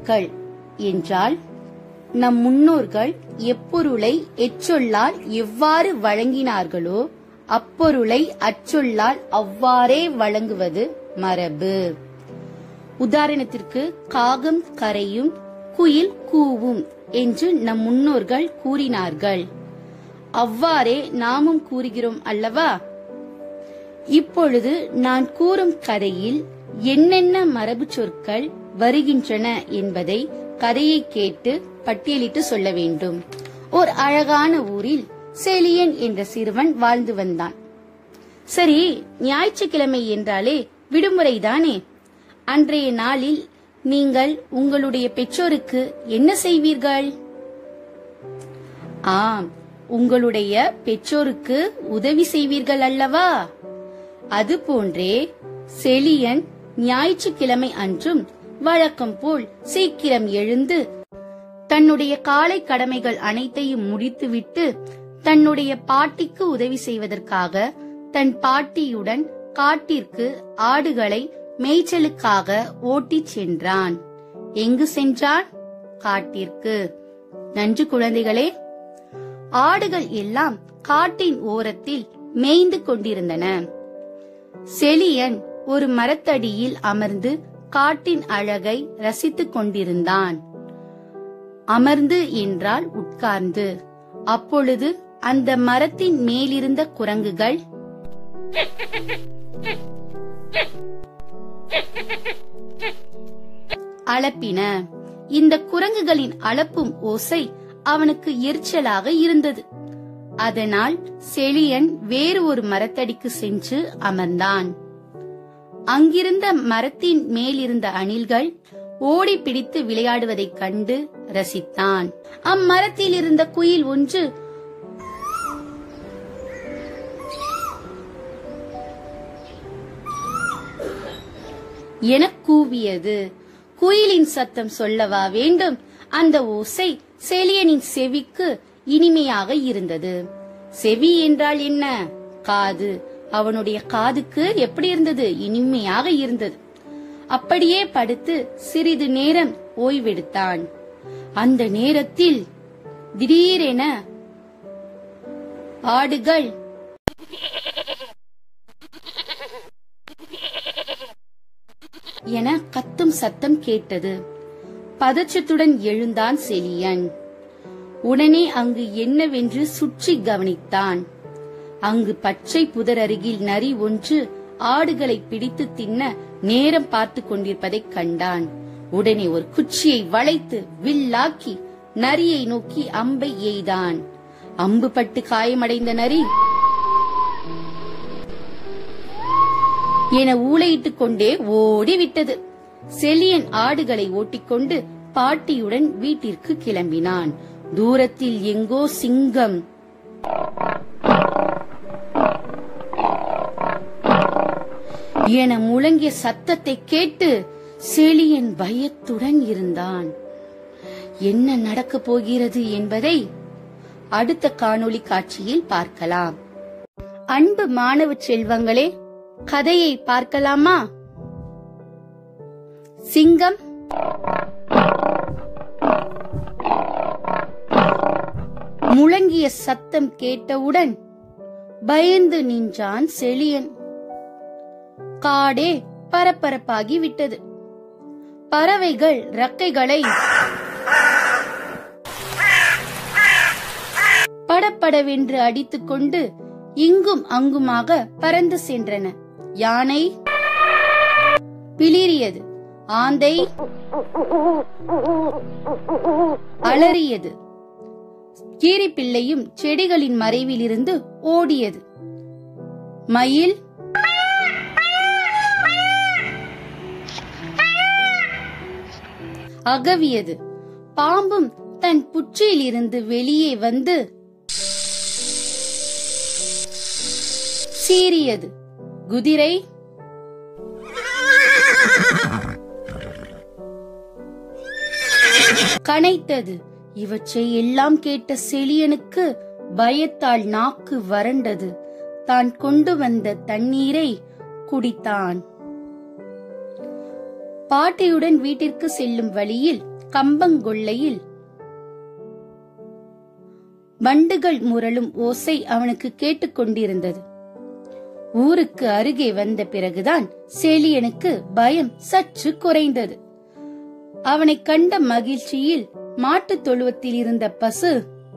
சொற்கள் என்றால் நம் முன்னோர்கள் எப்பொருளை எச்சொல்லால் எவ்வாறு வழங்கினார்களோ அப்பொருளை அச்சொல்லால் அவ்வாறே வழங்குவது மரபு உதாரணத்திற்கு காகம் கரையும் குயில் கூவும் என்று நம் முன்னோர்கள் கூறினார்கள் அவ்வாறே நாமும் கூறுகிறோம் அல்லவா இப்பொழுது நான் கூறும் கதையில் என்னென்ன மரபு சொற்கள் வருகின்றன என்பதை கதையை கேட்டு பட்டியலிட்டு சொல்ல வேண்டும் ஓர் அழகான ஊரில் செலியன் என்ற சிறுவன் வாழ்ந்து வந்தான் சரி ஞாயிற்றுக்கிழமை என்றாலே விடுமுறைதானே அன்றைய நாளில் நீங்கள் உங்களுடைய பெற்றோருக்கு என்ன செய்வீர்கள் ஆம் உங்களுடைய பெற்றோருக்கு உதவி செய்வீர்கள் அல்லவா அது போன்றே செலியன் ஞாயிற்றுக்கிழமை அன்றும் வழக்கம் போல் சீக்கிரம் எழுந்து தன்னுடைய காலை கடமைகள் அனைத்தையும் முடித்துவிட்டு தன்னுடைய பாட்டிக்கு உதவி செய்வதற்காக தன் பாட்டியுடன் காட்டிற்கு ஆடுகளை மேய்ச்சலுக்காக ஓட்டிச் சென்றான் எங்கு சென்றான் காட்டிற்கு நன்று குழந்தைகளே ஆடுகள் எல்லாம் காட்டின் ஓரத்தில் மேய்ந்து கொண்டிருந்தன செலியன் ஒரு மரத்தடியில் அமர்ந்து காட்டின் அழகை ரசித்துக் கொண்டிருந்தான் அமர்ந்து என்றால் உட்கார்ந்து அப்பொழுது அந்த மரத்தின் மேலிருந்த குரங்குகள் அளப்பின இந்த குரங்குகளின் அளப்பும் ஓசை அவனுக்கு எரிச்சலாக இருந்தது அதனால் செலியன் வேறு ஒரு மரத்தடிக்கு சென்று அமர்ந்தான் அங்கிருந்த மரத்தின் மேலிருந்த அணில்கள் ஓடி பிடித்து விளையாடுவதைக் கண்டு ரசித்தான் அம்மரத்தில் இருந்த குயில் ஒன்று என கூவியது குயிலின் சத்தம் சொல்லவா வேண்டும் அந்த ஓசை செலியனின் செவிக்கு இனிமையாக இருந்தது செவி என்றால் என்ன காது அவனுடைய காதுக்கு எப்படி இருந்தது இனிமையாக இருந்தது அப்படியே படுத்து சிறிது நேரம் ஓய்வெடுத்தான் அந்த நேரத்தில் திடீரென ஆடுகள் என கத்தும் சத்தம் கேட்டது பதற்றத்துடன் எழுந்தான் செலியன் உடனே அங்கு என்னவென்று சுற்றி கவனித்தான் அங்கு பச்சை புதர் அருகில் நரி ஒன்று ஆடுகளை பிடித்து தின்ன நேரம் பார்த்து கொண்டிருப்பதைக் கண்டான் உடனே ஒரு குச்சியை வளைத்து வில்லாக்கி நரியை நோக்கி அம்பை எய்தான் அம்பு பட்டு காயமடைந்த நரி என ஊளையிட்டுக் கொண்டே ஓடிவிட்டது செலியன் ஆடுகளை ஓட்டிக்கொண்டு பாட்டியுடன் வீட்டிற்கு கிளம்பினான் தூரத்தில் எங்கோ சிங்கம் என முழங்கிய சத்தத்தை கேட்டு செலியன் பயத்துடன் இருந்தான் என்ன நடக்கப் போகிறது என்பதை அடுத்த காணொளி காட்சியில் பார்க்கலாம் அன்பு மாணவ செல்வங்களே கதையை பார்க்கலாமா சிங்கம் முழங்கிய சத்தம் கேட்டவுடன் பயந்து நின்றான் செழியன் காடே பரபரப்பாகி விட்டது பறவைகள் ரக்கைகளை படபடவென்று அடித்துக்கொண்டு இங்கும் அங்குமாக பறந்து சென்றன யானை பிளிரியது ஆந்தை அலறியது கீரிப்பிள்ளையும் செடிகளின் மறைவிலிருந்து ஓடியது மயில் அகவியது பாம்பும் தன் புற்றிலிருந்து வெளியே வந்து சீறியது குதிரை கனைத்தது இவற்றை எல்லாம் கேட்ட செழியனுக்கு பயத்தால் நாக்கு வறண்டது தான் கொண்டு வந்த தண்ணீரை குடித்தான் பாட்டியுடன் வீட்டிற்கு செல்லும் வழியில் கம்பங்கொள்ளையில் வண்டுகள் முரளும் ஓசை அவனுக்கு கேட்டுக்கொண்டிருந்தது ஊருக்கு அருகே வந்த பிறகுதான் செழியனுக்கு பயம் சற்று குறைந்தது அவனை கண்ட மகிழ்ச்சியில் மாட்டுத் தொழுவத்தில் இருந்த பசு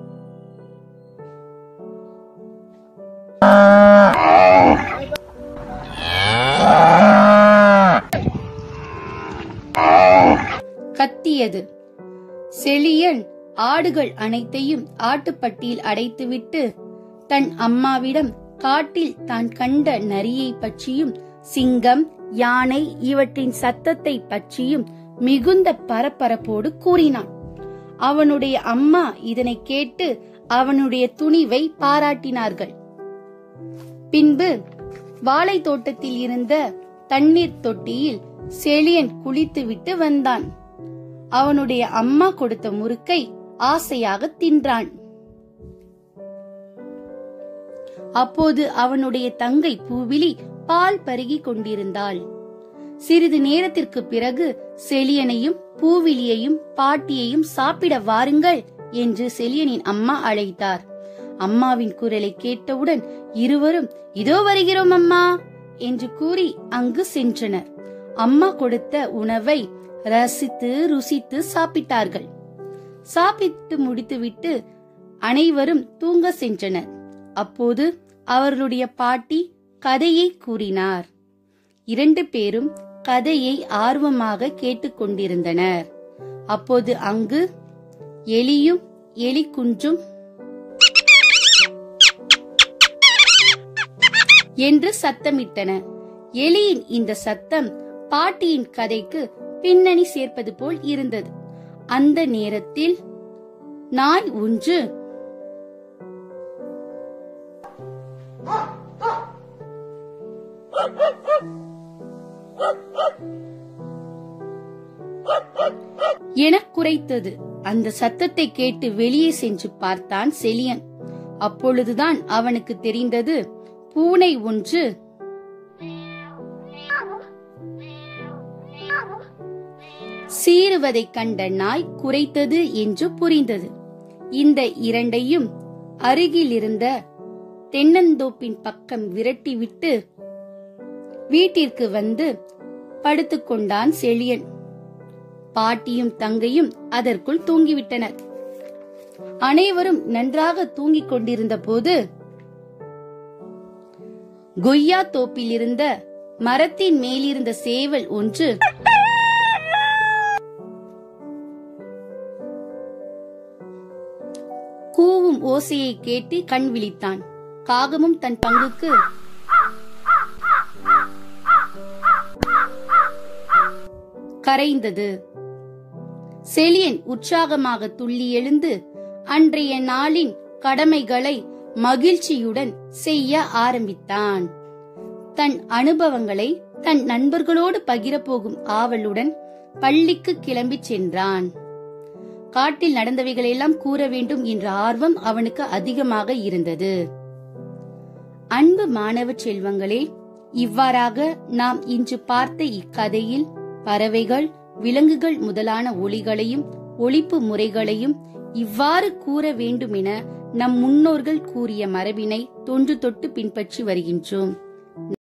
கத்தியது செழியன் ஆடுகள் அனைத்தையும் ஆட்டுப்பட்டியில் அடைத்துவிட்டு தன் அம்மாவிடம் காட்டில் தான் கண்ட நரியை பற்றியும் சிங்கம் யானை இவற்றின் சத்தத்தை பற்றியும் மிகுந்த பரபரப்போடு கூறினான் அவனுடைய அம்மா இதனை கேட்டு அவனுடைய துணிவை பாராட்டினார்கள் பின்பு வாழை தோட்டத்தில் இருந்த தண்ணீர் தொட்டியில் செழியன் குளித்துவிட்டு வந்தான் அவனுடைய அம்மா கொடுத்த முறுக்கை ஆசையாக தின்றான் அப்போது அவனுடைய தங்கை பூவிலி பால் பருகி கொண்டிருந்தாள் சிறிது நேரத்திற்கு பிறகு செழியனையும் பூவிலியையும் பாட்டியையும் சாப்பிட வாருங்கள் என்று செழியனின் அம்மா அழைத்தார் அம்மாவின் குரலை கேட்டவுடன் இருவரும் இதோ வருகிறோம் அம்மா என்று கூறி அங்கு சென்றனர் அம்மா கொடுத்த உணவை ரசித்து ருசித்து சாப்பிட்டார்கள் சாப்பிட்டு முடித்துவிட்டு அனைவரும் தூங்க சென்றனர் அப்போது அவர்களுடைய பாட்டி கதையை கூறினார் இரண்டு பேரும் கதையை ஆர்வமாக கேட்டுக்கொண்டிருந்தனர் அப்போது அங்கு எலியும் எலி குஞ்சும் என்று சத்தமிட்டன எலியின் இந்த சத்தம் பாட்டியின் கதைக்கு பின்னணி சேர்ப்பது போல் இருந்தது அந்த நேரத்தில் நாய் ஒன்று என குறைத்தது அந்த சத்தத்தை கேட்டு வெளியே சென்று பார்த்தான் செலியன் அப்பொழுதுதான் அவனுக்கு தெரிந்தது பூனை ஒன்று சீறுவதைக் கண்ட நாய் குறைத்தது என்று புரிந்தது இந்த இரண்டையும் அருகில் இருந்த தென்னந்தோப்பின் பக்கம் விரட்டிவிட்டு வீட்டிற்கு வந்து படுத்துக்கொண்டான் செழியன் பாட்டியும் தங்கையும் அதற்குள் தூங்கிவிட்டனர் அனைவரும் நன்றாக தூங்கிக் கொண்டிருந்த போது கொய்யா தோப்பில் இருந்த மரத்தின் மேலிருந்த சேவல் ஒன்று கூவும் ஓசையை கேட்டு கண் விழித்தான் காகமும் தன் பங்குக்கு கரைந்தது செலியன் உற்சாகமாக துள்ளி எழுந்து அன்றைய நாளின் கடமைகளை மகிழ்ச்சியுடன் செய்ய ஆரம்பித்தான் தன் அனுபவங்களை தன் நண்பர்களோடு பகிரப்போகும் ஆவலுடன் பள்ளிக்கு கிளம்பிச் சென்றான் காட்டில் நடந்தவைகளெல்லாம் கூற வேண்டும் என்ற ஆர்வம் அவனுக்கு அதிகமாக இருந்தது அன்பு மாணவ செல்வங்களே இவ்வாறாக நாம் இன்று பார்த்த இக்கதையில் பறவைகள் விலங்குகள் முதலான ஒளிகளையும் ஒழிப்பு முறைகளையும் இவ்வாறு கூற வேண்டுமென நம் முன்னோர்கள் கூறிய மரபினை தொன்று தொட்டு பின்பற்றி வருகின்றோம்